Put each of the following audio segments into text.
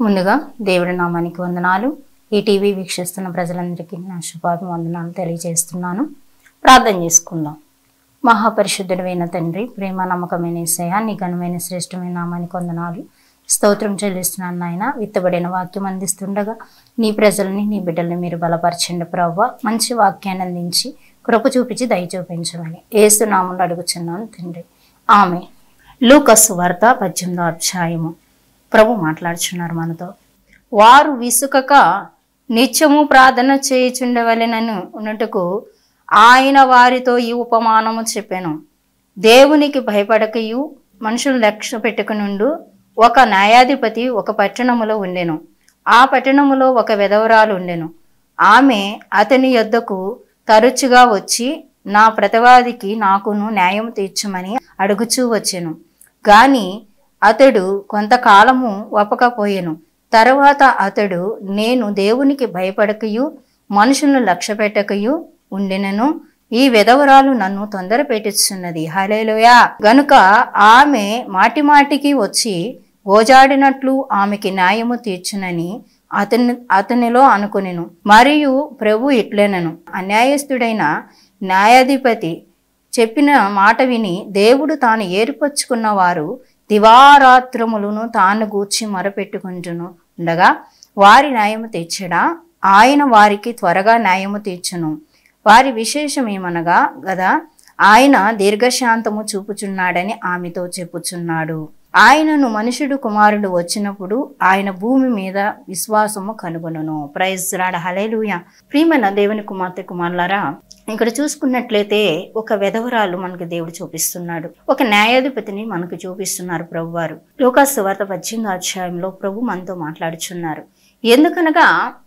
ముందుగా దేవుడి నామానికి వందనాలు ఈ టీవీ వీక్షిస్తున్న ప్రజలందరికీ నా శుభాభివందనాలు తెలియజేస్తున్నాను ప్రార్థన చేసుకుందాం మహాపరిశుద్ధుడైన తండ్రి ప్రేమ నమ్మకమైన ఏసయ్య నీ ఘనమైన శ్రేష్టమైన నామానికి వందనాలు స్తోత్రం చెల్లిస్తున్నాను నాయన విత్తబడిన వాక్యం అందిస్తుండగా నీ ప్రజల్ని నీ బిడ్డల్ని మీరు బలపరచండి ప్రవ్వ మంచి వాక్యాన్ని అందించి కృప చూపించి దయ చూపించమని ఏసునామంలో అడుగుచున్నాను తండ్రి ఆమె లూకస్ వార్త పద్దెనిమిదో అధ్యాయము ప్రభు మాట్లాడుచున్నారు మనతో వారు విసుకక నిత్యము ప్రార్థన చేయుచుండవలెనను ఉన్నట్టుకు ఆయన వారితో ఈ ఉపమానము చెప్పాను దేవునికి భయపడకయు మనుషులు లక్ష్య పెట్టుకునుండు ఒక న్యాయాధిపతి ఒక పట్టణములో ఉండెను ఆ పట్టణములో ఒక విధవరాలు ఉండెను ఆమె అతని యొద్దకు తరచుగా వచ్చి నా ప్రతివాదికి నాకును న్యాయం తీర్చమని అడుగుచూ వచ్చెను గాని అతడు కొంతకాలము ఒప్పకపోయెను తరువాత అతడు నేను దేవునికి భయపడకయు మనుషులను లక్ష్య పెట్టకయు ఉండినను ఈ విధవరాలు నన్ను తొందర పెట్టిస్తున్నది హలేలుయా గనుక ఆమె మాటి మాటికి వచ్చి ఓజాడినట్లు ఆమెకి న్యాయము తీర్చునని అతని అతనిలో అనుకునేను మరియు ప్రభు ఇట్లనను అన్యాయస్తుడైన న్యాయాధిపతి చెప్పిన మాట విని దేవుడు తాను ఏర్పరచుకున్న వారు దివారాత్రములను తాను గూర్చి మొరపెట్టుకుంటును ఉండగా వారి న్యాయము తీర్చడా ఆయన వారికి త్వరగా న్యాయము తీర్చును వారి విశేషం ఏమనగా గదా ఆయన దీర్ఘశాంతము చూపుచున్నాడని ఆమెతో చెప్పుచున్నాడు ఆయనను మనుషుడు కుమారుడు వచ్చినప్పుడు ఆయన భూమి మీద విశ్వాసము కనుగొనును ప్రైజ్ రాడ హలేలుయ ప్రియమైన దేవుని కుమార్తె కుమారులారా ఇక్కడ చూసుకున్నట్లయితే ఒక వెధవరాలు మనకు దేవుడు చూపిస్తున్నాడు ఒక న్యాయాధిపతిని మనకు చూపిస్తున్నారు ప్రభువారు లోకాసు వార్త పద్దెనిమిది అధ్యాయంలో ప్రభు మనతో మాట్లాడుచున్నారు ఎందుకనగా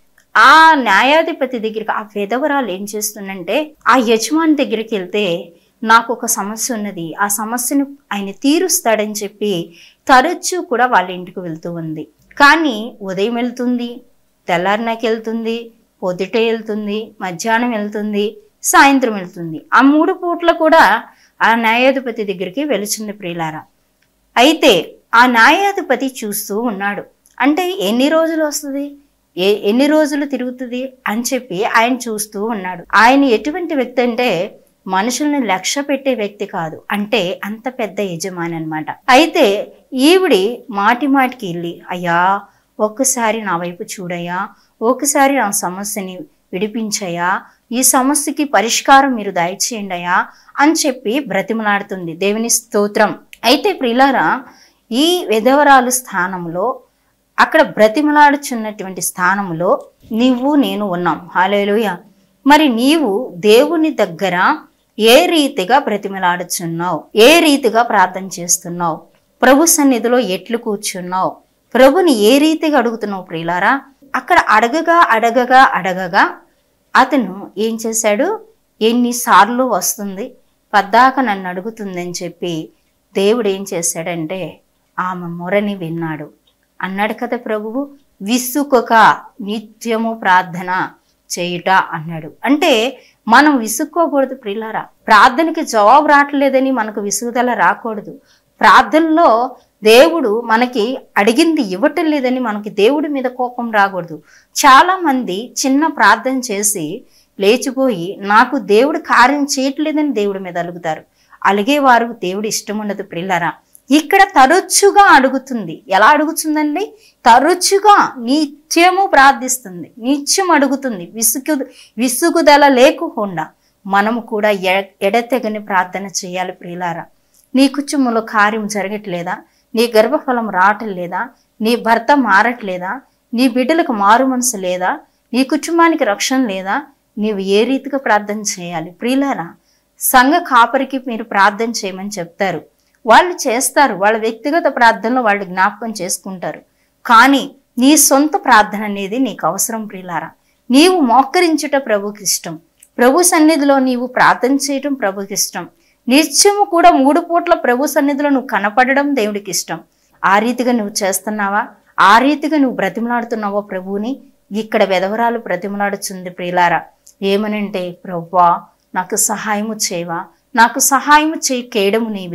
ఆ న్యాయాధిపతి దగ్గరికి ఆ విధవరాలు ఏం చేస్తుందంటే ఆ యజమాని దగ్గరికి వెళ్తే నాకు ఒక సమస్య ఉన్నది ఆ సమస్యను ఆయన తీరుస్తాడని చెప్పి తరచూ కూడా వాళ్ళ ఇంటికి వెళ్తూ ఉంది కానీ ఉదయం వెళ్తుంది తెల్లారినాకి వెళ్తుంది పొద్దుటే వెళ్తుంది మధ్యాహ్నం వెళ్తుంది సాయంత్రం వెళ్తుంది ఆ మూడు పూట్ల కూడా ఆ న్యాయాధిపతి దగ్గరికి వెలుచుంది ప్రియులారా అయితే ఆ న్యాయాధిపతి చూస్తూ ఉన్నాడు అంటే ఎన్ని రోజులు వస్తుంది ఏ ఎన్ని రోజులు తిరుగుతుంది అని చెప్పి ఆయన చూస్తూ ఉన్నాడు ఆయన ఎటువంటి వ్యక్తి అంటే మనుషుల్ని లక్ష్య పెట్టే వ్యక్తి కాదు అంటే అంత పెద్ద యజమాని అనమాట అయితే ఈవిడి మాటి మాటికి వెళ్ళి అయ్యా ఒక్కసారి నా వైపు చూడయ్యా ఒక్కసారి నా సమస్యని విడిపించయ్యా ఈ సమస్యకి పరిష్కారం మీరు దయచేయండి అయ్యా అని చెప్పి బ్రతిమలాడుతుంది దేవుని స్తోత్రం అయితే ప్రిలారా ఈ విధవరాలు స్థానంలో అక్కడ బ్రతిమలాడుచున్నటువంటి స్థానంలో నీవు నేను ఉన్నాం హాలేలుయ మరి నీవు దేవుని దగ్గర ఏ రీతిగా బ్రతిమలాడుచున్నావు ఏ రీతిగా ప్రార్థన చేస్తున్నావు ప్రభు సన్నిధిలో ఎట్లు కూర్చున్నావు ప్రభుని ఏ రీతిగా అడుగుతున్నావు ప్రియులారా అక్కడ అడగగా అడగగా అడగగా అతను ఏం చేశాడు ఎన్నిసార్లు వస్తుంది పద్దాక నన్ను అడుగుతుందని చెప్పి దేవుడు ఏం చేశాడంటే ఆమె మొరని విన్నాడు అన్నాడు కదా ప్రభువు విసుకొక నిత్యము ప్రార్థన చేయుట అన్నాడు అంటే మనం విసుక్కోకూడదు ప్రిలారా ప్రార్థనకి జవాబు రావట్లేదని మనకు విసుగుదల రాకూడదు ప్రార్థనలో దేవుడు మనకి అడిగింది ఇవ్వటం లేదని మనకి దేవుడి మీద కోపం రాకూడదు చాలా మంది చిన్న ప్రార్థన చేసి లేచిపోయి నాకు దేవుడు కార్యం చేయట్లేదని దేవుడి మీద అలుగుతారు అలిగేవారు దేవుడు ఇష్టం ఉండదు ప్రిల్లరా ఇక్కడ తరచుగా అడుగుతుంది ఎలా అడుగుతుందండి తరచుగా నిత్యము ప్రార్థిస్తుంది నిత్యం అడుగుతుంది విసుగు విసుగుదల లేకుండా మనము కూడా ఎ ఎడతెగని ప్రార్థన చేయాలి ప్రియులారా నీ కుటుంబంలో కార్యం జరగట్లేదా నీ గర్భఫలం రావటం లేదా నీ భర్త మారట్లేదా నీ బిడ్డలకు మారు మనసు లేదా నీ కుటుంబానికి రక్షణ లేదా నీవు ఏ రీతిగా ప్రార్థన చేయాలి ప్రియులారా సంఘ కాపరికి మీరు ప్రార్థన చేయమని చెప్తారు వాళ్ళు చేస్తారు వాళ్ళ వ్యక్తిగత ప్రార్థనలో వాళ్ళు జ్ఞాపకం చేసుకుంటారు కానీ నీ సొంత ప్రార్థన అనేది నీకు అవసరం ప్రియులారా నీవు మోకరించుట ప్రభుకి ఇష్టం ప్రభు సన్నిధిలో నీవు ప్రార్థన చేయటం ప్రభుకి ఇష్టం నిత్యము కూడా మూడు పూట్ల ప్రభు సన్నిధిలో నువ్వు కనపడడం దేవుడికి ఇష్టం ఆ రీతిగా నువ్వు చేస్తున్నావా ఆ రీతిగా నువ్వు బ్రతిమలాడుతున్నావా ప్రభువుని ఇక్కడ వెధవరాలు బ్రతిమలాడుచుంది ప్రియులారా ఏమనంటే ప్రవ్వా నాకు సహాయము చేయవా నాకు సహాయము చేయి కేయడము నీవే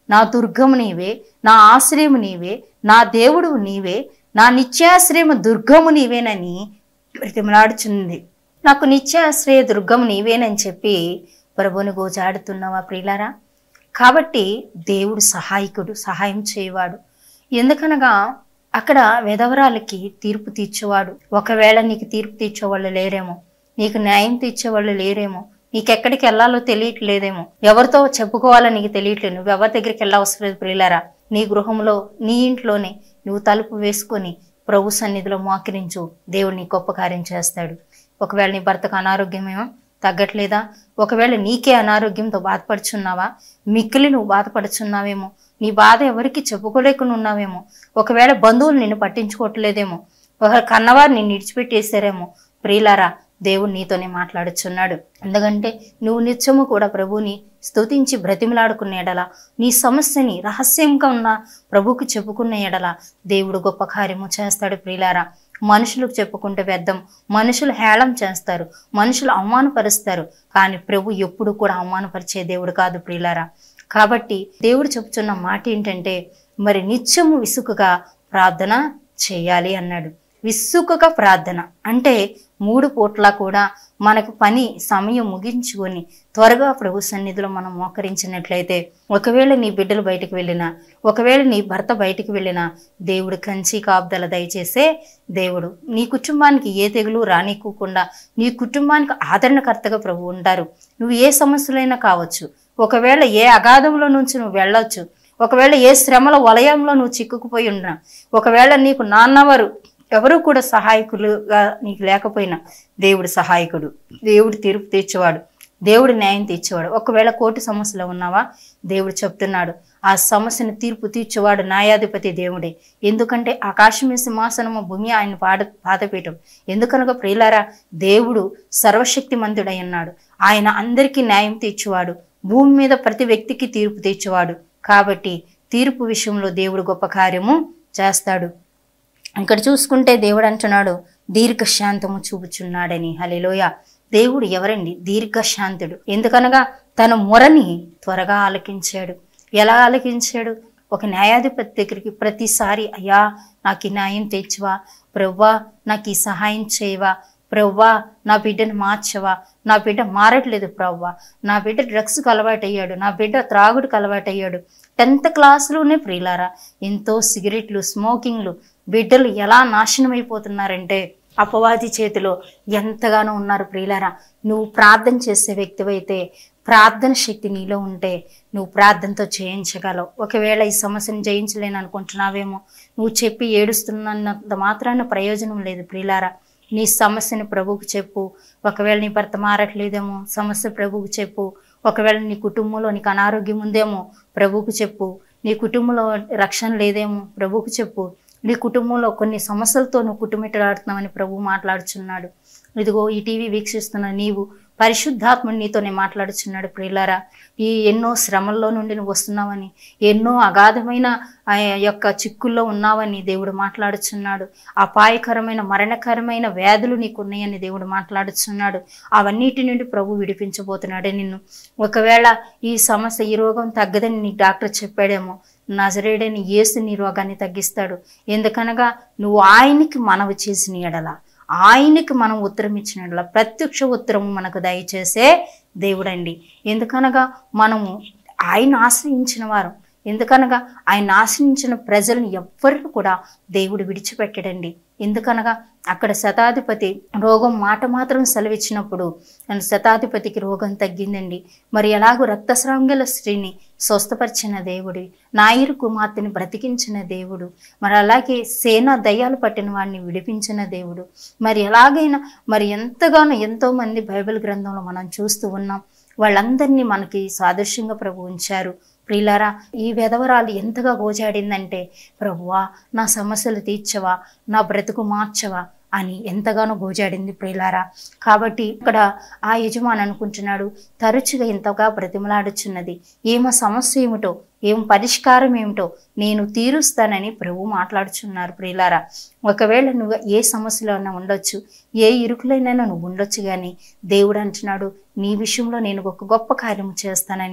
నా దుర్గము నీవే నా ఆశ్రయము నీవే నా దేవుడు నీవే నా నిత్యాశ్రయము దుర్గము నీవేనని బ్రతిమలాడుచుంది నాకు నిత్యాశ్రయ దుర్గము నీవేనని చెప్పి ప్రభుని గోజాడుతున్నావా ప్రియులారా కాబట్టి దేవుడు సహాయకుడు సహాయం చేయవాడు ఎందుకనగా అక్కడ విధవరాలకి తీర్పు తీర్చేవాడు ఒకవేళ నీకు తీర్పు తీర్చేవాళ్ళు లేరేమో నీకు న్యాయం తీర్చేవాళ్ళు లేరేమో నీకెక్కడికి వెళ్ళాలో తెలియట్లేదేమో ఎవరితో చెప్పుకోవాలో నీకు తెలియట్లేదు నువ్వు ఎవరి దగ్గరికి వెళ్ళవసరం లేదు ప్రియులారా నీ గృహంలో నీ ఇంట్లోనే నువ్వు తలుపు వేసుకొని ప్రభు సన్నిధిలో మోకరించు దేవుడు నీ గొప్ప కార్యం చేస్తాడు ఒకవేళ నీ భర్తకు అనారోగ్యమేమో తగ్గట్లేదా ఒకవేళ నీకే అనారోగ్యంతో బాధపడుచున్నావా మిక్కిలి నువ్వు బాధపడుచున్నావేమో నీ బాధ ఎవరికి చెప్పుకోలేకుండా ఉన్నావేమో ఒకవేళ బంధువులు నిన్ను పట్టించుకోవట్లేదేమో ఒక కన్నవారు నిన్ను విడిచిపెట్టేశారేమో ప్రియులారా దేవుడు నీతోనే మాట్లాడుచున్నాడు ఎందుకంటే నువ్వు నిత్యము కూడా ప్రభుని స్తుతించి బ్రతిమలాడుకున్న ఎడల నీ సమస్యని రహస్యంగా ఉన్న ప్రభువుకి చెప్పుకున్న ఎడల దేవుడు గొప్ప కార్యము చేస్తాడు ప్రియులారా మనుషులకు చెప్పుకుంటే వ్యర్థం మనుషులు హేళం చేస్తారు మనుషులు అవమానపరుస్తారు కానీ ప్రభు ఎప్పుడు కూడా అవమానపరిచే దేవుడు కాదు ప్రియులారా కాబట్టి దేవుడు చెప్తున్న మాట ఏంటంటే మరి నిత్యము విసుకగా ప్రార్థన చేయాలి అన్నాడు విసుకగా ప్రార్థన అంటే మూడు పూట్ల కూడా మనకు పని సమయం ముగించుకొని త్వరగా ప్రభు సన్నిధిలో మనం మోకరించినట్లయితే ఒకవేళ నీ బిడ్డలు బయటికి వెళ్ళినా ఒకవేళ నీ భర్త బయటికి వెళ్ళినా దేవుడు కంచి కాపుదల దయచేసే దేవుడు నీ కుటుంబానికి ఏ తెగులు రానికోకుండా నీ కుటుంబానికి ఆదరణకర్తగా ప్రభు ఉంటారు నువ్వు ఏ సమస్యలైనా కావచ్చు ఒకవేళ ఏ అగాధంలో నుంచి నువ్వు వెళ్ళొచ్చు ఒకవేళ ఏ శ్రమల వలయంలో నువ్వు చిక్కుకుపోయి ఉన్నా ఒకవేళ నీకు నాన్నవారు ఎవరు కూడా సహాయకులుగా నీకు లేకపోయినా దేవుడు సహాయకుడు దేవుడు తీర్పు తీర్చేవాడు దేవుడు న్యాయం తీర్చేవాడు ఒకవేళ కోర్టు సమస్యలో ఉన్నావా దేవుడు చెప్తున్నాడు ఆ సమస్యను తీర్పు తీర్చేవాడు న్యాయాధిపతి దేవుడే ఎందుకంటే ఆకాశమే సింహాసనము భూమి ఆయన పాద పాదపీఠం ఎందుకనగా ప్రియులారా దేవుడు సర్వశక్తిమంతుడై ఉన్నాడు ఆయన అందరికీ న్యాయం తీర్చువాడు భూమి మీద ప్రతి వ్యక్తికి తీర్పు తీర్చువాడు కాబట్టి తీర్పు విషయంలో దేవుడు గొప్ప కార్యము చేస్తాడు ఇక్కడ చూసుకుంటే దేవుడు అంటున్నాడు దీర్ఘశాంతము చూపుచున్నాడని హలిలోయ దేవుడు ఎవరండి దీర్ఘశాంతుడు ఎందుకనగా తన మొరని త్వరగా ఆలకించాడు ఎలా ఆలకించాడు ఒక న్యాయాధిపతి దగ్గరికి ప్రతిసారి అయ్యా నాకు ఈ న్యాయం తెచ్చువా ప్రవ్వా నాకు ఈ సహాయం చేయవా ప్రవ్వా నా బిడ్డను మార్చవా నా బిడ్డ మారట్లేదు ప్రవ్వా నా బిడ్డ డ్రగ్స్కి అలవాటయ్యాడు నా బిడ్డ త్రాగుడికి అలవాటయ్యాడు టెన్త్ క్లాస్లోనే ప్రియులారా ఎంతో సిగరెట్లు స్మోకింగ్లు బిడ్డలు ఎలా నాశనం అయిపోతున్నారంటే అపవాది చేతిలో ఎంతగానో ఉన్నారు ప్రియులారా నువ్వు ప్రార్థన చేసే వ్యక్తివైతే ప్రార్థన శక్తి నీలో ఉంటే నువ్వు ప్రార్థనతో జయించగలవు ఒకవేళ ఈ సమస్యను జయించలేను అనుకుంటున్నావేమో నువ్వు చెప్పి ఏడుస్తున్నంత మాత్రాన ప్రయోజనం లేదు ప్రియులారా నీ సమస్యను ప్రభువుకు చెప్పు ఒకవేళ నీ భర్త మారట్లేదేమో సమస్య ప్రభువుకు చెప్పు ఒకవేళ నీ కుటుంబంలో నీకు అనారోగ్యం ఉందేమో ప్రభువుకు చెప్పు నీ కుటుంబంలో రక్షణ లేదేమో ప్రభువుకు చెప్పు నీ కుటుంబంలో కొన్ని సమస్యలతో నువ్వు కుటుంబెట్టలాడుతున్నావని ప్రభు మాట్లాడుచున్నాడు ఇదిగో ఈ టీవీ వీక్షిస్తున్న నీవు పరిశుద్ధాత్ముడు నీతోనే మాట్లాడుచున్నాడు ప్రియులారా ఈ ఎన్నో శ్రమల్లో నుండి నువ్వు వస్తున్నావని ఎన్నో అగాధమైన ఆ యొక్క చిక్కుల్లో ఉన్నావని దేవుడు మాట్లాడుచున్నాడు అపాయకరమైన మరణకరమైన వ్యాధులు నీకున్నాయని దేవుడు మాట్లాడుచున్నాడు అవన్నిటి నుండి ప్రభు విడిపించబోతున్నాడే నిన్ను ఒకవేళ ఈ సమస్య ఈ రోగం తగ్గదని నీకు డాక్టర్ చెప్పాడేమో నజరేడని యేసు నీ రోగాన్ని తగ్గిస్తాడు ఎందుకనగా నువ్వు ఆయనకి మనవి చేసిన ఎడల ఆయనకి మనం ఉత్తరం ఇచ్చిన ఎడల ప్రత్యక్ష ఉత్తరం మనకు దయచేసే దేవుడండి ఎందుకనగా మనము ఆయన ఆశ్రయించిన వారు ఎందుకనగా ఆయన ఆశ్రయించిన ప్రజల్ని ఎవ్వరిని కూడా దేవుడు విడిచిపెట్టడండి ఎందుకనగా అక్కడ శతాధిపతి రోగం మాట మాత్రం సెలవిచ్చినప్పుడు శతాధిపతికి రోగం తగ్గిందండి మరి ఎలాగో రక్తస్రాంగల స్త్రీని స్వస్థపరిచిన దేవుడు నాయరు కుమార్తెని బ్రతికించిన దేవుడు మరి అలాగే సేన దయ్యాలు పట్టిన వాడిని విడిపించిన దేవుడు మరి ఎలాగైనా మరి ఎంతగానో ఎంతో మంది బైబిల్ గ్రంథంలో మనం చూస్తూ ఉన్నాం వాళ్ళందరినీ మనకి సాదృశ్యంగా ప్రభు ఉంచారు ప్రియులారా ఈ వెధవరాలు ఎంతగా గోజాడిందంటే ప్రభువా నా సమస్యలు తీర్చవా నా బ్రతుకు మార్చవా అని ఎంతగానో గోజాడింది ప్రియులారా కాబట్టి ఇక్కడ ఆ యజమాని అనుకుంటున్నాడు తరచుగా ఎంతగా బ్రతిమలాడుచున్నది ఏమో సమస్య ఏమిటో ఏం పరిష్కారం ఏమిటో నేను తీరుస్తానని ప్రభు మాట్లాడుచున్నారు ప్రియులారా ఒకవేళ నువ్వు ఏ సమస్యలో అన్నా ఉండొచ్చు ఏ ఇరుకులైనా నువ్వు ఉండొచ్చు కానీ దేవుడు అంటున్నాడు నీ విషయంలో నేను ఒక గొప్ప కార్యము చేస్తానని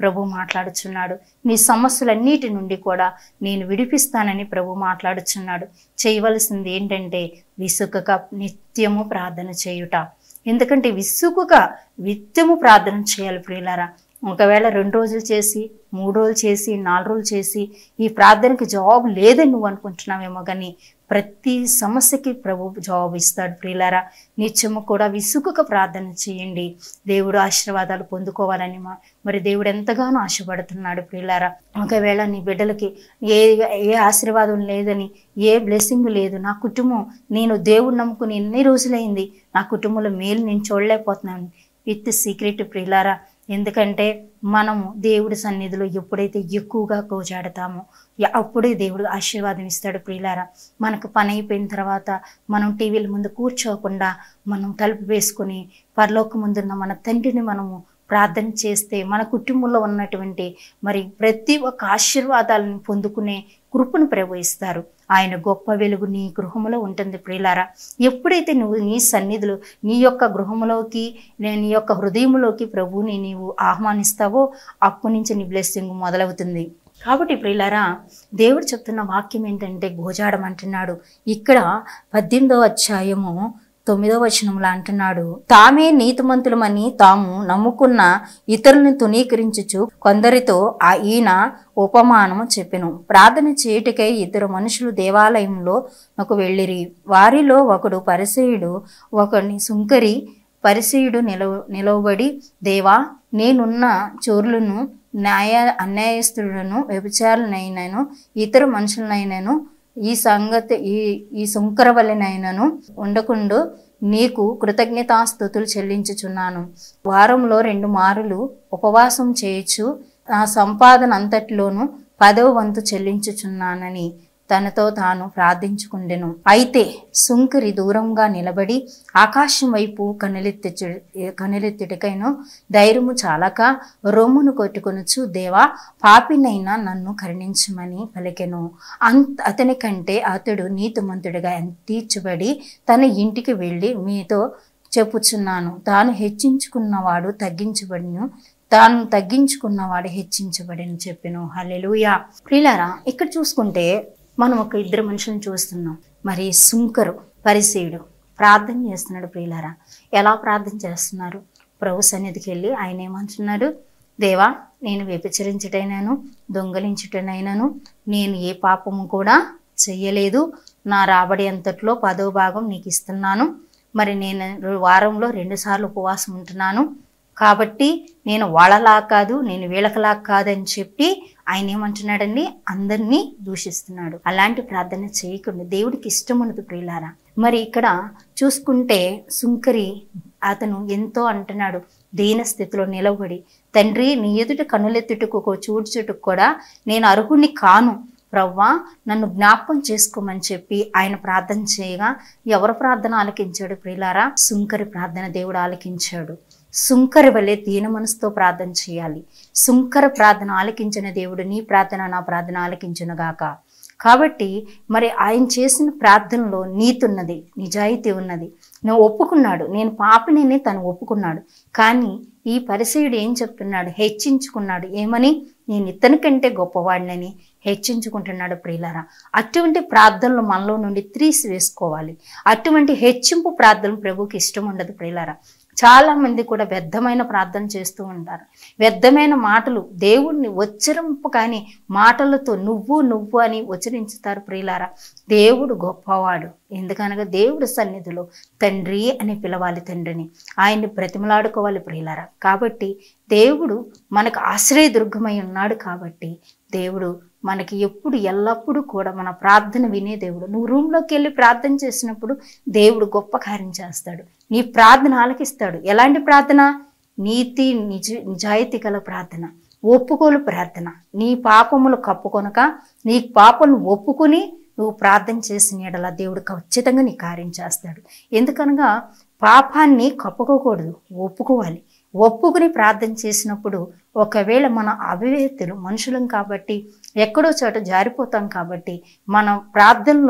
ప్రభు మాట్లాడుచున్నాడు నీ సమస్యలన్నిటి నుండి కూడా నేను విడిపిస్తానని ప్రభు మాట్లాడుచున్నాడు చేయవలసింది ఏంటంటే విసుకక నిత్యము ప్రార్థన చేయుట ఎందుకంటే విసుగుగా నిత్యము ప్రార్థన చేయాలి ప్రియులారా ఒకవేళ రెండు రోజులు చేసి మూడు రోజులు చేసి నాలుగు రోజులు చేసి ఈ ప్రార్థనకి జవాబు లేదని నువ్వు అనుకుంటున్నావేమో కానీ ప్రతి సమస్యకి ప్రభు జవాబు ఇస్తాడు ప్రియులారా నిత్యము కూడా విసుగుక ప్రార్థన చేయండి దేవుడు ఆశీర్వాదాలు పొందుకోవాలని మా మరి దేవుడు ఎంతగానో ఆశపడుతున్నాడు ప్రియులారా ఒకవేళ నీ బిడ్డలకి ఏ ఏ ఆశీర్వాదం లేదని ఏ బ్లెస్సింగ్ లేదు నా కుటుంబం నేను దేవుడు నమ్ముకుని ఎన్ని రోజులైంది నా కుటుంబంలో మేలు నేను చూడలేకపోతున్నాను విత్ సీక్రెట్ ప్రియులారా ఎందుకంటే మనము దేవుడి సన్నిధిలో ఎప్పుడైతే ఎక్కువగా కోజాడతామో య- అప్పుడే దేవుడు ఆశీర్వాదం ఇస్తాడు ప్రియులారా మనకు పని అయిపోయిన తర్వాత మనం టీవీల ముందు కూర్చోకుండా మనం తలుపు వేసుకొని పరలోక ముందున్న మన తండ్రిని మనము ప్రార్థన చేస్తే మన కుటుంబంలో ఉన్నటువంటి మరి ప్రతి ఒక్క ఆశీర్వాదాలను పొందుకునే కృపను ప్రభు ఇస్తారు ఆయన గొప్ప వెలుగు నీ గృహములో ఉంటుంది ప్రియులారా ఎప్పుడైతే నువ్వు నీ సన్నిధిలో నీ యొక్క గృహములోకి నే- నీ యొక్క హృదయంలోకి ప్రభువుని నీవు ఆహ్వానిస్తావో అప్పటి నుంచి నీ బ్లెస్సింగ్ మొదలవుతుంది కాబట్టి ప్రియులారా దేవుడు చెప్తున్న వాక్యం ఏంటంటే గోజాడం అంటున్నాడు ఇక్కడ పద్దెనిమిదవ అధ్యాయము తొమ్మిదో వచనంలో అంటున్నాడు తామే నీతిమంతులమని తాము నమ్ముకున్న ఇతరులను తునీకరించుచు కొందరితో ఆ ఈయన ఉపమానము చెప్పెను ప్రార్థన చేయుటకై ఇద్దరు మనుషులు దేవాలయంలో ఒక వెళ్ళిరి వారిలో ఒకడు పరిసయుడు ఒకడిని సుంకరి పరిసయుడు నిలవ నిలవబడి దేవా నేనున్న చోరులను న్యాయ అన్యాయస్తులను వ్యభిచారులనైనాను ఇతర మనుషులనైనాను ఈ సంగతి ఈ ఈ సుంకర వలనైనను ఉండకుండు నీకు కృతజ్ఞతాస్థుతులు చెల్లించుచున్నాను వారంలో రెండు మారులు ఉపవాసం చేయొచ్చు నా సంపాదన అంతటిలోనూ పదవ వంతు చెల్లించుచున్నానని తనతో తాను ప్రార్థించుకుండెను అయితే సుంకరి దూరంగా నిలబడి ఆకాశం వైపు కనులెత్తి కనులెత్తుటికైను ధైర్యము చాలక రొమ్మును కొట్టుకొనుచు దేవా పాపినైనా నన్ను కరుణించమని పలికెను అంత అతని కంటే అతడు నీతిమంతుడిగా తీర్చబడి తన ఇంటికి వెళ్ళి మీతో చెప్పుచున్నాను తాను హెచ్చించుకున్నవాడు తగ్గించబడిను తాను తగ్గించుకున్నవాడు హెచ్చించబడిని చెప్పెను హల్లెలూయా ప్రియులారా ఇక్కడ చూసుకుంటే మనం ఒక ఇద్దరు మనుషులను చూస్తున్నాం మరి సుంకరు పరిసీయుడు ప్రార్థన చేస్తున్నాడు ప్రియులారా ఎలా ప్రార్థన చేస్తున్నారు ప్రభు సన్నిధికి వెళ్ళి ఆయన ఏమంటున్నాడు దేవా నేను వ్యభిచరించటైనాను దొంగలించుటనైనాను నేను ఏ పాపము కూడా చెయ్యలేదు నా రాబడి అంతట్లో పదో భాగం నీకు ఇస్తున్నాను మరి నేను వారంలో రెండుసార్లు ఉపవాసం ఉంటున్నాను కాబట్టి నేను వాళ్ళలా కాదు నేను వీళ్ళకలా కాదని చెప్పి ఆయన ఏమంటున్నాడండి అందరినీ దూషిస్తున్నాడు అలాంటి ప్రార్థన చేయకుండా దేవుడికి ఇష్టం ఉండదు ప్రియులారా మరి ఇక్కడ చూసుకుంటే సుంకరి అతను ఎంతో అంటున్నాడు దీన స్థితిలో నిలబడి తండ్రి నీ ఎదుట కనులెత్తుటకు చూడ్చుటకు కూడా నేను అర్హుని కాను ప్రవ్వా నన్ను జ్ఞాపకం చేసుకోమని చెప్పి ఆయన ప్రార్థన చేయగా ఎవరు ప్రార్థన ఆలకించాడు ప్రియులారా సుంకరి ప్రార్థన దేవుడు ఆలకించాడు సుంకరి వలె దీన మనసుతో ప్రార్థన చేయాలి సుంకర ప్రార్థన ఆలకించిన దేవుడు నీ ప్రార్థన నా ప్రార్థన ఆలకించును గాక కాబట్టి మరి ఆయన చేసిన ప్రార్థనలో నీతి ఉన్నది నిజాయితీ ఉన్నది నువ్వు ఒప్పుకున్నాడు నేను పాపిని తను ఒప్పుకున్నాడు కానీ ఈ పరిసయుడు ఏం చెప్తున్నాడు హెచ్చించుకున్నాడు ఏమని నేను ఇతని కంటే గొప్పవాడినని హెచ్చించుకుంటున్నాడు ప్రియులారా అటువంటి ప్రార్థనలు మనలో నుండి త్రీసి వేసుకోవాలి అటువంటి హెచ్చింపు ప్రార్థనలు ప్రభుకి ఇష్టం ఉండదు ప్రియులారా చాలా మంది కూడా వ్యర్థమైన ప్రార్థన చేస్తూ ఉంటారు వ్యర్థమైన మాటలు దేవుణ్ణి ఉచ్చరింపు కానీ మాటలతో నువ్వు నువ్వు అని ఉచ్చరించుతారు ప్రియులారా దేవుడు గొప్పవాడు ఎందుకనగా దేవుడి సన్నిధిలో తండ్రి అని పిలవాలి తండ్రిని ఆయన్ని బ్రతిమలాడుకోవాలి ప్రియులారా కాబట్టి దేవుడు మనకు ఆశ్రయదుర్గమై ఉన్నాడు కాబట్టి దేవుడు మనకి ఎప్పుడు ఎల్లప్పుడూ కూడా మన ప్రార్థన వినే దేవుడు నువ్వు రూమ్లోకి వెళ్ళి ప్రార్థన చేసినప్పుడు దేవుడు గొప్ప కార్యం చేస్తాడు నీ ప్రార్థన ఆలకిస్తాడు ఎలాంటి ప్రార్థన నీతి నిజ నిజాయితీ గల ప్రార్థన ఒప్పుకోలు ప్రార్థన నీ పాపములు కప్పుకొనక నీ పాపను ఒప్పుకుని నువ్వు ప్రార్థన చేసిన ఎడల దేవుడు ఖచ్చితంగా నీ కార్యం చేస్తాడు ఎందుకనగా పాపాన్ని కప్పుకోకూడదు ఒప్పుకోవాలి ఒప్పుకుని ప్రార్థన చేసినప్పుడు ఒకవేళ మన అవివేతులు మనుషులం కాబట్టి ఎక్కడో చోట జారిపోతాం కాబట్టి మన ప్రార్థనలో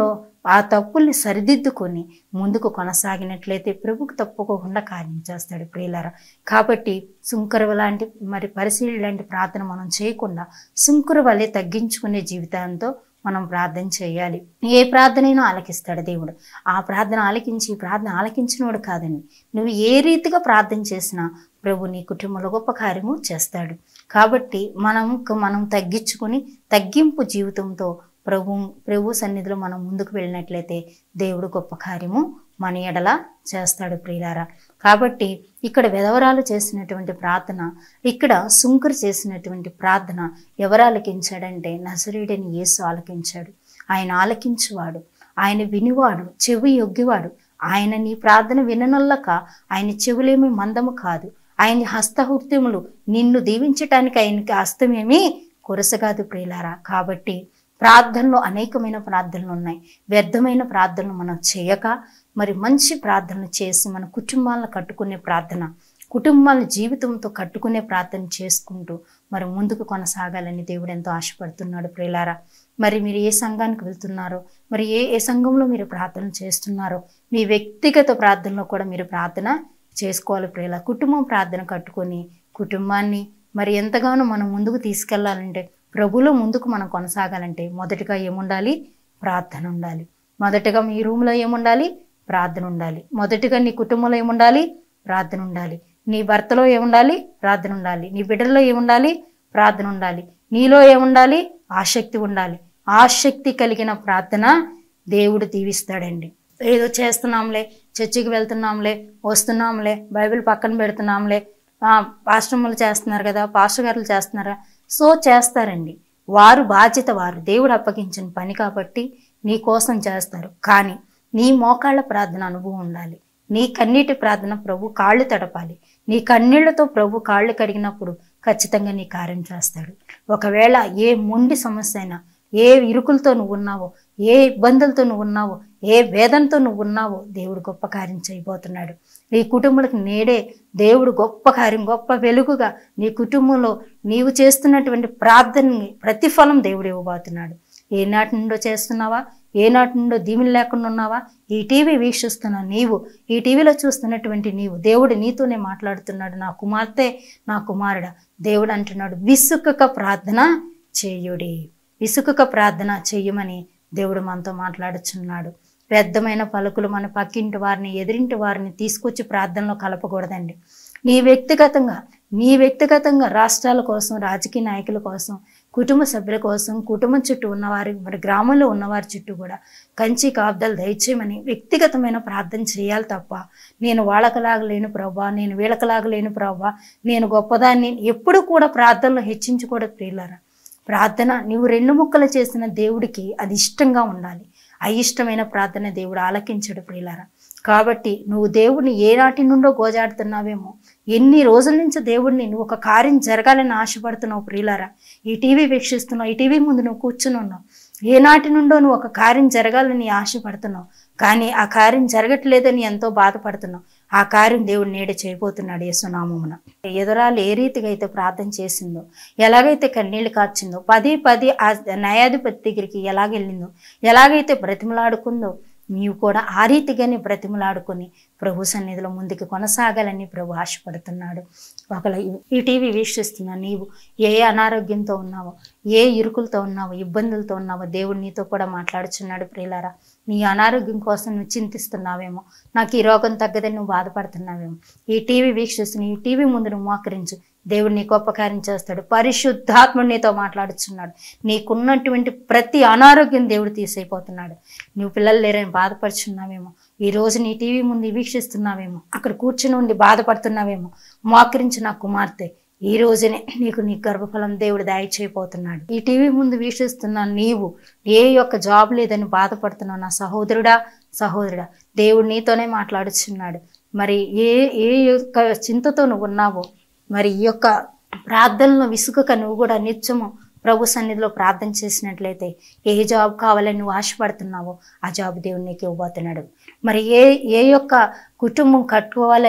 ఆ తప్పుల్ని సరిదిద్దుకొని ముందుకు కొనసాగినట్లయితే ప్రభుకు తప్పుకోకుండా కార్యం చేస్తాడు ప్రియులారా కాబట్టి సుంకరవ లాంటి మరి పరిశీలి లాంటి ప్రార్థన మనం చేయకుండా సుంకర వలె తగ్గించుకునే జీవితంతో మనం ప్రార్థన చేయాలి ఏ ప్రార్థనైనా ఆలకిస్తాడు దేవుడు ఆ ప్రార్థన ఆలకించి ఈ ప్రార్థన ఆలకించినవాడు కాదండి నువ్వు ఏ రీతిగా ప్రార్థన చేసినా ప్రభు నీ కుటుంబంలో గొప్ప కార్యము చేస్తాడు కాబట్టి మనం మనం తగ్గించుకొని తగ్గింపు జీవితంతో ప్రభు ప్రభు సన్నిధిలో మనం ముందుకు వెళ్ళినట్లయితే దేవుడు గొప్ప కార్యము మన ఎడల చేస్తాడు ప్రియులారా కాబట్టి ఇక్కడ విధవరాలు చేసినటువంటి ప్రార్థన ఇక్కడ సుంకరు చేసినటువంటి ప్రార్థన ఎవరు ఆలకించాడంటే నజరుడని యేసు ఆలకించాడు ఆయన ఆలకించువాడు ఆయన వినివాడు చెవి యొగ్గివాడు ఆయన నీ ప్రార్థన విననొల్లక ఆయన చెవులేమి మందము కాదు ఆయన హస్తహృత్యములు నిన్ను దీవించటానికి ఆయనకి హస్తమేమి కొరసగాదు ప్రియులారా కాబట్టి ప్రార్థనలో అనేకమైన ప్రార్థనలు ఉన్నాయి వ్యర్థమైన ప్రార్థనలు మనం చేయక మరి మంచి ప్రార్థనలు చేసి మన కుటుంబాలను కట్టుకునే ప్రార్థన కుటుంబాల జీవితంతో కట్టుకునే ప్రార్థన చేసుకుంటూ మరి ముందుకు కొనసాగాలని దేవుడు ఎంతో ఆశపడుతున్నాడు ప్రియులారా మరి మీరు ఏ సంఘానికి వెళ్తున్నారో మరి ఏ ఏ సంఘంలో మీరు ప్రార్థన చేస్తున్నారో మీ వ్యక్తిగత ప్రార్థనలో కూడా మీరు ప్రార్థన చేసుకోవాలి ప్రియుల కుటుంబం ప్రార్థన కట్టుకొని కుటుంబాన్ని మరి ఎంతగానో మనం ముందుకు తీసుకెళ్లాలంటే ప్రభులో ముందుకు మనం కొనసాగాలంటే మొదటిగా ఏముండాలి ప్రార్థన ఉండాలి మొదటగా మీ రూమ్లో ఏముండాలి ప్రార్థన ఉండాలి మొదటిగా నీ కుటుంబంలో ఏముండాలి ప్రార్థన ఉండాలి నీ భర్తలో ఏముండాలి ప్రార్థన ఉండాలి నీ బిడ్డల్లో ఏముండాలి ప్రార్థన ఉండాలి నీలో ఏముండాలి ఆసక్తి ఉండాలి ఆసక్తి కలిగిన ప్రార్థన దేవుడు దీవిస్తాడండి ఏదో చేస్తున్నాంలే చర్చికి వెళ్తున్నాంలే వస్తున్నాంలే బైబిల్ పక్కన పెడుతున్నాంలే ఆ, పాస్టర్ములు చేస్తున్నారు కదా పాస్టర్ గారులు చేస్తున్నారా సో చేస్తారండి వారు బాధ్యత వారు దేవుడు అప్పగించిన పని కాబట్టి నీ కోసం చేస్తారు కానీ నీ మోకాళ్ళ ప్రార్థన అనుభవం ఉండాలి నీ కన్నీటి ప్రార్థన ప్రభు కాళ్ళు తడపాలి నీ కన్నీళ్లతో ప్రభు కాళ్ళు కడిగినప్పుడు ఖచ్చితంగా నీ కార్యం చేస్తాడు ఒకవేళ ఏ మొండి సమస్య అయినా ఏ ఇరుకులతో నువ్వు ఉన్నావో ఏ ఇబ్బందులతో నువ్వు ఉన్నావో ఏ వేదనతో నువ్వు ఉన్నావో దేవుడు గొప్ప కార్యం చేయబోతున్నాడు నీ కుటుంబాలకు నేడే దేవుడు గొప్ప కార్యం గొప్ప వెలుగుగా నీ కుటుంబంలో నీవు చేస్తున్నటువంటి ప్రార్థనని ప్రతిఫలం దేవుడు ఇవ్వబోతున్నాడు ఏనాటి నుండో చేస్తున్నావా ఏనాటి నుండో దీవులు లేకుండా ఉన్నావా ఈ టీవీ వీక్షిస్తున్న నీవు ఈ టీవీలో చూస్తున్నటువంటి నీవు దేవుడు నీతోనే మాట్లాడుతున్నాడు నా కుమార్తె నా కుమారుడ దేవుడు అంటున్నాడు విసుకక ప్రార్థన చేయుడి విసుకక ప్రార్థన చెయ్యమని దేవుడు మనతో మాట్లాడుచున్నాడు వ్యర్థమైన పలుకులు మన పక్కింటి వారిని ఎదిరింటి వారిని తీసుకొచ్చి ప్రార్థనలో కలపకూడదండి నీ వ్యక్తిగతంగా నీ వ్యక్తిగతంగా రాష్ట్రాల కోసం రాజకీయ నాయకుల కోసం కుటుంబ సభ్యుల కోసం కుటుంబం చుట్టూ ఉన్నవారి మరి గ్రామంలో ఉన్నవారి చుట్టూ కూడా కంచి కాబ్దాలు దయచేయమని వ్యక్తిగతమైన ప్రార్థన చేయాలి తప్ప నేను వాళ్ళకలాగా లేను ప్రభా నేను వీళ్ళకలాగా లేను ప్రభా నేను గొప్పదాన్ని ఎప్పుడు కూడా ప్రార్థనలో హెచ్చించకూడదు ప్రియులారా ప్రార్థన నువ్వు రెండు ముక్కలు చేసిన దేవుడికి అది ఇష్టంగా ఉండాలి అయిష్టమైన ప్రార్థన దేవుడు ఆలకించడు ప్రియులారా కాబట్టి నువ్వు దేవుడిని ఏ నాటి నుండో గోజాడుతున్నావేమో ఎన్ని రోజుల నుంచి దేవుడిని నువ్వు ఒక కార్యం జరగాలని ఆశపడుతున్నావు ప్రియులారా ఈ టీవీ వీక్షిస్తున్నావు ఈ టీవీ ముందు నువ్వు కూర్చుని ఉన్నావు ఏ నాటి నుండో నువ్వు ఒక కార్యం జరగాలని ఆశపడుతున్నావు కానీ ఆ కార్యం జరగట్లేదని ఎంతో బాధపడుతున్నావు ఆ కార్యం దేవుడు నేడే చేయబోతున్నాడు యేసునామమున ఎదురాలు ఏ రీతిగా అయితే ప్రార్థన చేసిందో ఎలాగైతే కన్నీళ్లు కార్చిందో పది పది ఆ న్యాయాధిపతి దగ్గరికి ఎలాగెళ్ళిందో ఎలాగైతే బ్రతిమలాడుకుందో నీవు కూడా ఆ రీతిగానే బ్రతిమలాడుకొని ప్రభు సన్నిధిలో ముందుకు కొనసాగాలని ప్రభు ఆశపడుతున్నాడు ఒకవేళ ఈ టీవీ వీక్షిస్తున్న నీవు ఏ అనారోగ్యంతో ఉన్నావో ఏ ఇరుకులతో ఉన్నావో ఇబ్బందులతో ఉన్నావో దేవుడు నీతో కూడా మాట్లాడుచున్నాడు ప్రియులారా నీ అనారోగ్యం కోసం నువ్వు చింతిస్తున్నావేమో నాకు ఈ రోగం తగ్గదని నువ్వు బాధపడుతున్నావేమో ఈ టీవీ వీక్షిస్తున్న ఈ టీవీ ముందు నువ్వు మోకరించు దేవుడు నీ గొప్ప కార్యం చేస్తాడు పరిశుద్ధాత్ముడు నీతో మాట్లాడుచున్నాడు నీకున్నటువంటి ప్రతి అనారోగ్యం దేవుడు తీసైపోతున్నాడు నువ్వు పిల్లలు లేరని బాధపడుచున్నావేమో ఈ రోజు నీ టీవీ ముందు వీక్షిస్తున్నావేమో అక్కడ కూర్చుని ఉండి బాధపడుతున్నావేమో మోకరించి నా కుమార్తె ఈ రోజునే నీకు నీ గర్భఫలం దేవుడు దయచేయబోతున్నాడు ఈ టీవీ ముందు వీక్షిస్తున్న నీవు ఏ యొక్క జాబ్ లేదని బాధపడుతున్నావు నా సహోదరుడా సహోదరుడా దేవుడు నీతోనే మాట్లాడుచున్నాడు మరి ఏ ఏ యొక్క చింతతో నువ్వు ఉన్నావో మరి ఈ యొక్క ప్రార్థనలో విసుగక నువ్వు కూడా నిత్యము ప్రభు సన్నిధిలో ప్రార్థన చేసినట్లయితే ఏ జాబ్ కావాలని నువ్వు ఆశపడుతున్నావో ఆ జాబ్ దేవుడు నీకు ఇవ్వబోతున్నాడు మరి ఏ ఏ యొక్క కుటుంబం కట్టుకోవాలని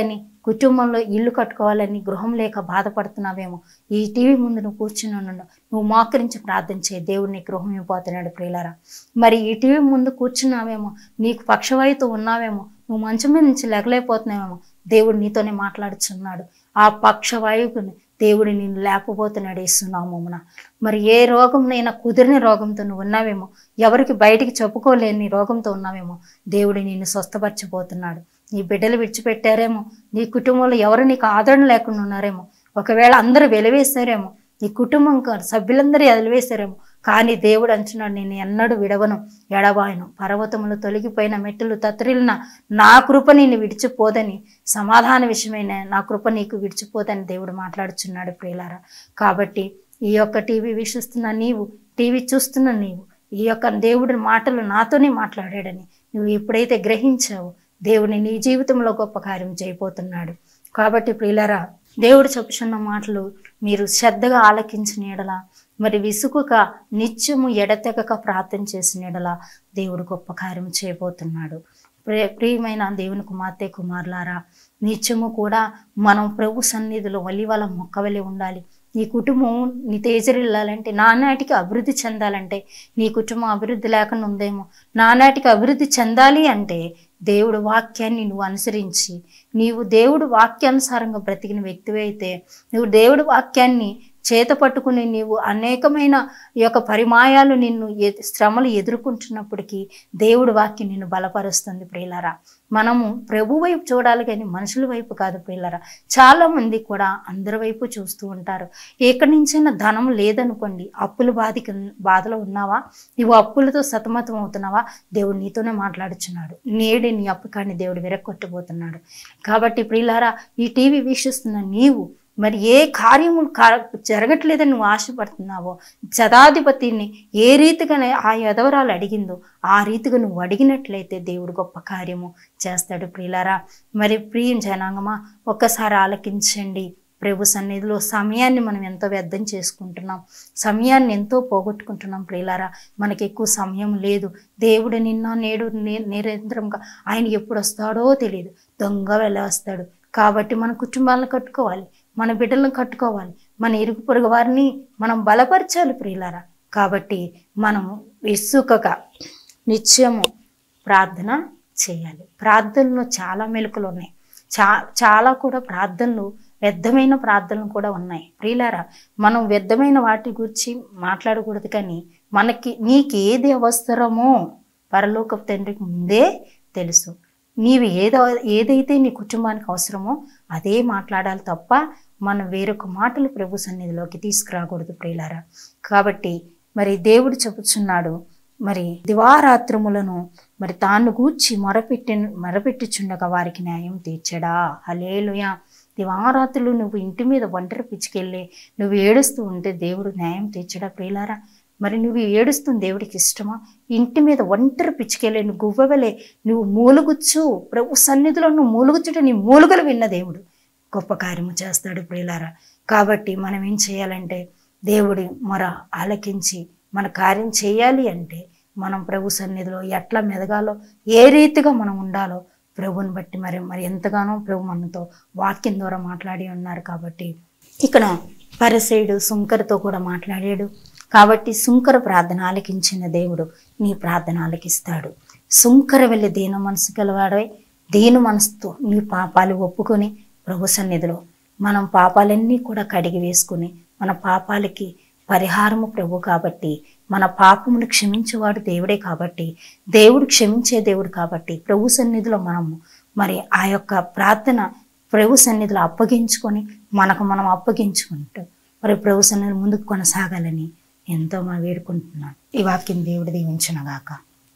కుటుంబంలో ఇల్లు కట్టుకోవాలని గృహం లేక బాధపడుతున్నావేమో ఈ టీవీ ముందు నువ్వు కూర్చుని ఉండు నువ్వు మోకరించి ప్రార్థన చేయి దేవుడు నీ గృహం ఇవ్వబోతున్నాడు ప్రియులారా మరి ఈ టీవీ ముందు కూర్చున్నావేమో నీకు పక్షవాయుతో ఉన్నావేమో నువ్వు మంచం మీద నుంచి లేకలేకపోతున్నావేమో దేవుడు నీతోనే మాట్లాడుచున్నాడు ఆ పక్షవాయువుని దేవుడు నిన్ను లేకపోతున్నాడు ఇస్తున్నామమ్మన మరి ఏ రోగంనైనా కుదిరిన రోగంతో నువ్వు ఉన్నావేమో ఎవరికి బయటికి చెప్పుకోలేని రోగంతో ఉన్నావేమో దేవుడు నిన్ను స్వస్థపరచబోతున్నాడు నీ బిడ్డలు విడిచిపెట్టారేమో నీ కుటుంబంలో ఎవరు నీకు ఆదరణ లేకుండా ఉన్నారేమో ఒకవేళ అందరూ వెలివేశారేమో నీ కుటుంబం కా- సభ్యులందరూ వెలివేశారేమో కానీ దేవుడు అంటున్నాడు నేను ఎన్నడూ విడవను ఎడబాయను పర్వతములు తొలగిపోయిన మెట్టులు తత్రిలిన నా కృప నిన్ను విడిచిపోదని సమాధాన విషయమైన నా కృప నీకు విడిచిపోదని దేవుడు మాట్లాడుచున్నాడు ప్రియులారా కాబట్టి ఈ యొక్క టీవీ వీక్షిస్తున్న నీవు టీవీ చూస్తున్న నీవు ఈ యొక్క దేవుడి మాటలు నాతోనే మాట్లాడాడని నువ్వు ఎప్పుడైతే గ్రహించావో దేవుని నీ జీవితంలో గొప్ప కార్యం చేయబోతున్నాడు కాబట్టి ప్రియులరా దేవుడు చెప్పుచున్న మాటలు మీరు శ్రద్ధగా ఆలకించిన ఎడల మరి విసుగుక నిత్యము ఎడతెగక ప్రార్థన చేసిన ఎడల దేవుడు గొప్ప కార్యం చేయబోతున్నాడు ప్రియ ప్రియమైన దేవుని కుమార్తె కుమారులారా నిత్యము కూడా మనం ప్రభు సన్నిధిలో వలివల మొక్కవలి ఉండాలి నీ కుటుంబం నీ తేజరిల్లాలంటే నానాటికి అభివృద్ధి చెందాలంటే నీ కుటుంబం అభివృద్ధి లేకుండా ఉందేమో నానాటికి అభివృద్ధి చెందాలి అంటే దేవుడు వాక్యాన్ని నువ్వు అనుసరించి నీవు దేవుడు వాక్యానుసారంగా బ్రతికిన వ్యక్తివి అయితే నువ్వు దేవుడు వాక్యాన్ని చేత పట్టుకుని నీవు అనేకమైన ఈ యొక్క పరిమాయాలు నిన్ను ఎ- శ్రమలు ఎదుర్కొంటున్నప్పటికీ దేవుడు వాక్యం నిన్ను బలపరుస్తుంది ప్రియులారా మనము ప్రభు వైపు చూడాలి కానీ మనుషుల వైపు కాదు ప్రియులారా చాలా మంది కూడా అందరి వైపు చూస్తూ ఉంటారు ఎక్కడి నుంచైనా ధనం లేదనుకోండి అప్పుల బాధిక బాధలో ఉన్నావా నువ్వు అప్పులతో సతమతం అవుతున్నావా దేవుడు నీతోనే మాట్లాడుచున్నాడు నేడే నీ అప్పు కానీ దేవుడు విరక్కొట్టబోతున్నాడు కాబట్టి ప్రియులారా ఈ టీవీ వీక్షిస్తున్న నీవు మరి ఏ కార్యము కా జరగట్లేదని నువ్వు ఆశపడుతున్నావో శతాధిపతిని ఏ రీతిగా ఆ యదవరాలు అడిగిందో ఆ రీతిగా నువ్వు అడిగినట్లయితే దేవుడు గొప్ప కార్యము చేస్తాడు ప్రియులారా మరి ప్రియం జనాంగమా ఒక్కసారి ఆలకించండి ప్రభు సన్నిధిలో సమయాన్ని మనం ఎంతో వ్యర్థం చేసుకుంటున్నాం సమయాన్ని ఎంతో పోగొట్టుకుంటున్నాం ప్రియులారా మనకి ఎక్కువ సమయం లేదు దేవుడు నిన్న నేడు ని- నిరంతరంగా ఆయన ఎప్పుడు వస్తాడో తెలియదు దొంగ వెళ్ళ వస్తాడు కాబట్టి మన కుటుంబాలను కట్టుకోవాలి మన బిడ్డలను కట్టుకోవాలి మన ఇరుగు పొరుగు వారిని మనం బలపరచాలి ప్రియులారా కాబట్టి మనం విసుకగా నిత్యము ప్రార్థన చేయాలి ప్రార్థనలో చాలా మెలకులు ఉన్నాయి చా చాలా కూడా ప్రార్థనలు వ్యర్థమైన ప్రార్థనలు కూడా ఉన్నాయి ప్రియులారా మనం వ్యర్థమైన వాటి గురించి మాట్లాడకూడదు కానీ మనకి నీకు ఏది అవసరమో పరలోక తండ్రికి ముందే తెలుసు నీవు ఏదో ఏదైతే నీ కుటుంబానికి అవసరమో అదే మాట్లాడాలి తప్ప మనం వేరొక మాటలు ప్రభు సన్నిధిలోకి తీసుకురాకూడదు ప్రియులారా కాబట్టి మరి దేవుడు చెప్పుచున్నాడు మరి దివారాత్రములను మరి తాను గూర్చి మొరపెట్టి మొరపెట్టుచుండగా వారికి న్యాయం తీర్చడా హలేలుయా దివారాత్రులు నువ్వు ఇంటి మీద ఒంటరి పిచ్చుకెళ్ళి నువ్వు ఏడుస్తూ ఉంటే దేవుడు న్యాయం తీర్చడా ప్రియులారా మరి నువ్వు ఏడుస్తుంది దేవుడికి ఇష్టమా ఇంటి మీద ఒంటరి పిచ్చుకెళ్ళి నువ్వు గువ్వవలే నువ్వు మూలుగుచ్చు ప్రభు సన్నిధిలో నువ్వు మూలుగుచ్చుట నీ మూలుగలు విన్న దేవుడు గొప్ప కార్యము చేస్తాడు ప్రియులారా కాబట్టి మనం ఏం చేయాలంటే దేవుడి మొర ఆలకించి మన కార్యం చేయాలి అంటే మనం ప్రభు సన్నిధిలో ఎట్లా మెదగాలో ఏ రీతిగా మనం ఉండాలో ప్రభుని బట్టి మరి మరి ఎంతగానో ప్రభు మనతో వాక్యం ద్వారా మాట్లాడి ఉన్నారు కాబట్టి ఇక్కడ పరిసైడు సుంకరతో కూడా మాట్లాడాడు కాబట్టి సుంకర ప్రార్థన ఆలకించిన దేవుడు నీ ప్రార్థన ఆలకిస్తాడు సుంకర వెళ్ళి దీన మనసు గలవాడై దీని మనసుతో నీ పాపాలు ఒప్పుకొని ప్రభు సన్నిధిలో మనం పాపాలన్నీ కూడా కడిగి వేసుకుని మన పాపాలకి పరిహారము ప్రభు కాబట్టి మన పాపమును క్షమించేవాడు దేవుడే కాబట్టి దేవుడు క్షమించే దేవుడు కాబట్టి ప్రభు సన్నిధిలో మనము మరి ఆ యొక్క ప్రార్థన ప్రభు సన్నిధిలో అప్పగించుకొని మనకు మనం అప్పగించుకుంటూ మరి ప్రభు సన్నిధిలో ముందుకు కొనసాగాలని ఎంతో మనం వేడుకుంటున్నాను ఈ వాక్యం దేవుడు దీవించునగాక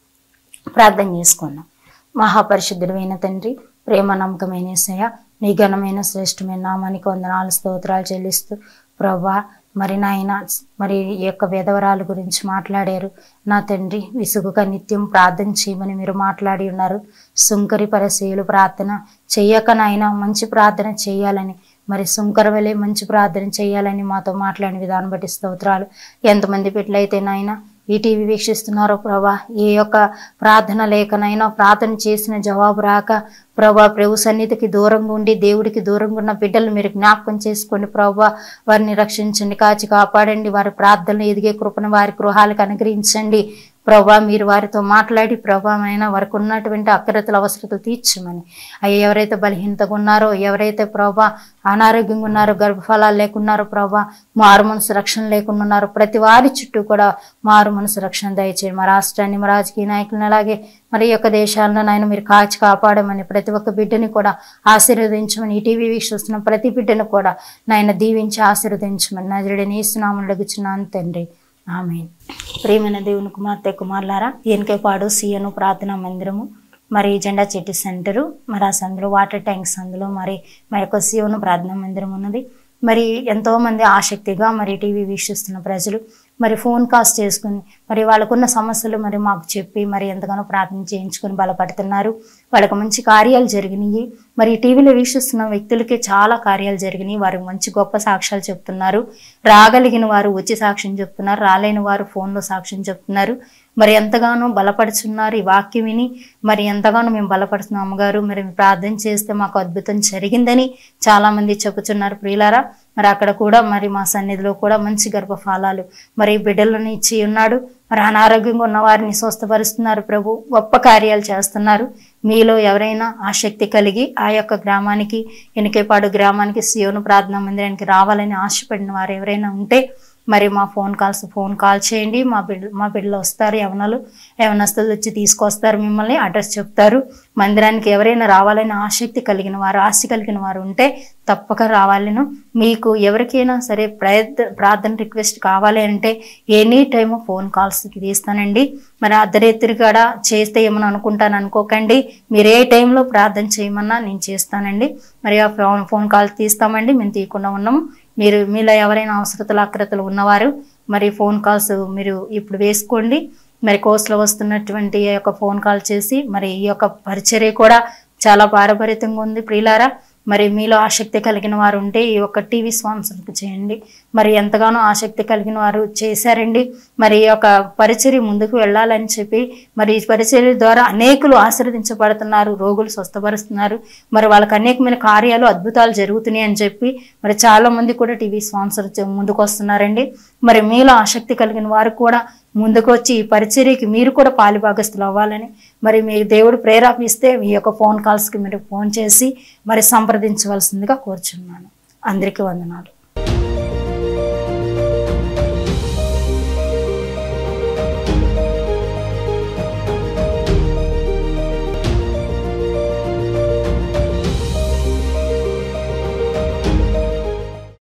ప్రార్థన చేసుకున్నాం మహాపరిశుద్ధుడైన తండ్రి ప్రేమ నమ్మకమైన ఏసయ్య నీ ఘనమైన శ్రేష్టమైన నామానికి వందనాలు స్తోత్రాలు చెల్లిస్తూ ప్రభా మరి నాయన మరి ఈ యొక్క విధవరాలు గురించి మాట్లాడారు నా తండ్రి విసుగుగా నిత్యం ప్రార్థన చేయమని మీరు మాట్లాడి ఉన్నారు సుంకరి పరశీలు ప్రార్థన చెయ్యక నాయన మంచి ప్రార్థన చేయాలని మరి సుంకర వలె మంచి ప్రార్థన చేయాలని మాతో మాట్లాడిన విధానం బట్టి స్తోత్రాలు ఎంతమంది బిడ్డలైతే నాయన ఈ టీవీ వీక్షిస్తున్నారో ప్రభా ఏ యొక్క ప్రార్థన లేఖనైనా ప్రార్థన చేసిన జవాబు రాక ప్రభా ప్రభు సన్నిధికి దూరంగా ఉండి దేవుడికి దూరంగా ఉన్న బిడ్డలు మీరు జ్ఞాపకం చేసుకోండి ప్రభా వారిని రక్షించండి కాచి కాపాడండి వారి ప్రార్థనలు ఎదిగే కృపను వారి గృహాలకు అనుగ్రహించండి ప్రభా మీరు వారితో మాట్లాడి ప్రభా అయినా వారికి ఉన్నటువంటి అక్రతల అవసరతలు తీర్చమని అయ్యా ఎవరైతే బలహీనతగా ఉన్నారో ఎవరైతే ప్రభా అనారోగ్యంగా ఉన్నారో గర్భఫలాలు లేకున్నారో ప్రభా మారు మనసు రక్షణ లేకుండా ఉన్నారో ప్రతి వారి చుట్టూ కూడా మారు మనసు రక్షణ దయచేయండి మా రాష్ట్రాన్ని మా రాజకీయ నాయకులను అలాగే మరి ఈ యొక్క దేశాలను నాయన మీరు కాచి కాపాడమని ప్రతి ఒక్క బిడ్డని కూడా ఆశీర్వదించమని ఈ టీవీ వీక్షిస్తున్న ప్రతి బిడ్డను కూడా నాయన దీవించి ఆశీర్వదించమని నజరుడిని ఇస్తున్నామని అడుగుచున్నాను తండ్రి ఆమె ప్రియమైన దేవుని కుమార్తె కుమారులారా పాడు సీఎను ప్రార్థనా మందిరము మరి జెండా చెట్టు సెంటరు మరి ఆ సందులో వాటర్ ట్యాంక్స్ అందులో మరి మా యొక్క సీఎను ప్రార్థనా మందిరం ఉన్నది మరి ఎంతోమంది ఆసక్తిగా మరి టీవీ వీక్షిస్తున్న ప్రజలు మరి ఫోన్ కాల్స్ చేసుకుని మరి వాళ్ళకున్న సమస్యలు మరి మాకు చెప్పి మరి ఎంతగానో ప్రార్థన చేయించుకొని బలపడుతున్నారు వాళ్ళకి మంచి కార్యాలు జరిగినాయి మరి టీవీలో వీక్షిస్తున్న వ్యక్తులకి చాలా కార్యాలు జరిగినాయి వారు మంచి గొప్ప సాక్ష్యాలు చెప్తున్నారు రాగలిగిన వారు వచ్చి సాక్ష్యం చెప్తున్నారు రాలేని వారు ఫోన్లో సాక్ష్యం చెప్తున్నారు మరి ఎంతగానో బలపడుచున్నారు ఈ వాక్యం విని మరి ఎంతగానో మేము బలపడుతున్నాం అమ్మగారు మరి ప్రార్థన చేస్తే మాకు అద్భుతం జరిగిందని చాలా మంది చెప్పుచున్నారు ప్రియులారా మరి అక్కడ కూడా మరి మా సన్నిధిలో కూడా మంచి గర్భఫలాలు మరి బిడ్డలను ఇచ్చి ఉన్నాడు మరి అనారోగ్యంగా ఉన్న వారిని స్వస్థపరుస్తున్నారు ప్రభు గొప్ప కార్యాలు చేస్తున్నారు మీలో ఎవరైనా ఆసక్తి కలిగి ఆ యొక్క గ్రామానికి ఎనికేపాడు గ్రామానికి సియోను ప్రార్థనా మందిరానికి రావాలని ఆశపడిన వారు ఎవరైనా ఉంటే మరి మా ఫోన్ కాల్స్ ఫోన్ కాల్ చేయండి మా బిడ్డ మా బిడ్డలు వస్తారు యవనలు యవనస్తులు వచ్చి తీసుకొస్తారు మిమ్మల్ని అడ్రస్ చెప్తారు మందిరానికి ఎవరైనా రావాలని ఆసక్తి కలిగిన వారు ఆశ కలిగిన వారు ఉంటే తప్పక రావాలను మీకు ఎవరికైనా సరే ప్రయత్న ప్రార్థన రిక్వెస్ట్ కావాలి అంటే ఎనీ టైమ్ ఫోన్ కాల్స్ తీస్తానండి మరి అర్ధరేత్రి కూడా చేస్తే ఏమని అనుకుంటాను అనుకోకండి మీరు ఏ టైంలో ప్రార్థన చేయమన్నా నేను చేస్తానండి మరి ఆ ఫోన్ ఫోన్ కాల్ తీస్తామండి మేము తీయకుండా ఉన్నాము మీరు మీలో ఎవరైనా అవసరతలు అక్రతలు ఉన్నవారు మరి ఫోన్ కాల్స్ మీరు ఇప్పుడు వేసుకోండి మరి కోర్సులో వస్తున్నటువంటి ఈ యొక్క ఫోన్ కాల్ చేసి మరి ఈ యొక్క పరిచర్య కూడా చాలా పారపరితంగా ఉంది ప్రియులారా మరి మీలో ఆసక్తి కలిగిన వారు ఉంటే ఈ యొక్క టీవీ స్పాన్సర్ చేయండి మరి ఎంతగానో ఆసక్తి కలిగిన వారు చేశారండి మరి ఈ యొక్క పరిచర్య ముందుకు వెళ్ళాలని చెప్పి మరి ఈ పరిచర్య ద్వారా అనేకులు ఆశీర్వదించబడుతున్నారు రోగులు స్వస్థపరుస్తున్నారు మరి వాళ్ళకి అనేకమైన కార్యాలు అద్భుతాలు జరుగుతున్నాయి అని చెప్పి మరి చాలా మంది కూడా టీవీ స్పాన్సర్ చే- ముందుకు వస్తున్నారండి మరి మీలో ఆసక్తి కలిగిన వారు కూడా ముందుకు వచ్చి ఈ పరిచర్యకి మీరు కూడా పాలిభాగస్తులు అవ్వాలని మరి మీ దేవుడు ప్రేరేపిస్తే మీ యొక్క ఫోన్ కాల్స్కి మీరు ఫోన్ చేసి మరి సంప్రదించవలసిందిగా కోరుచున్నాను అందరికీ వందనాలు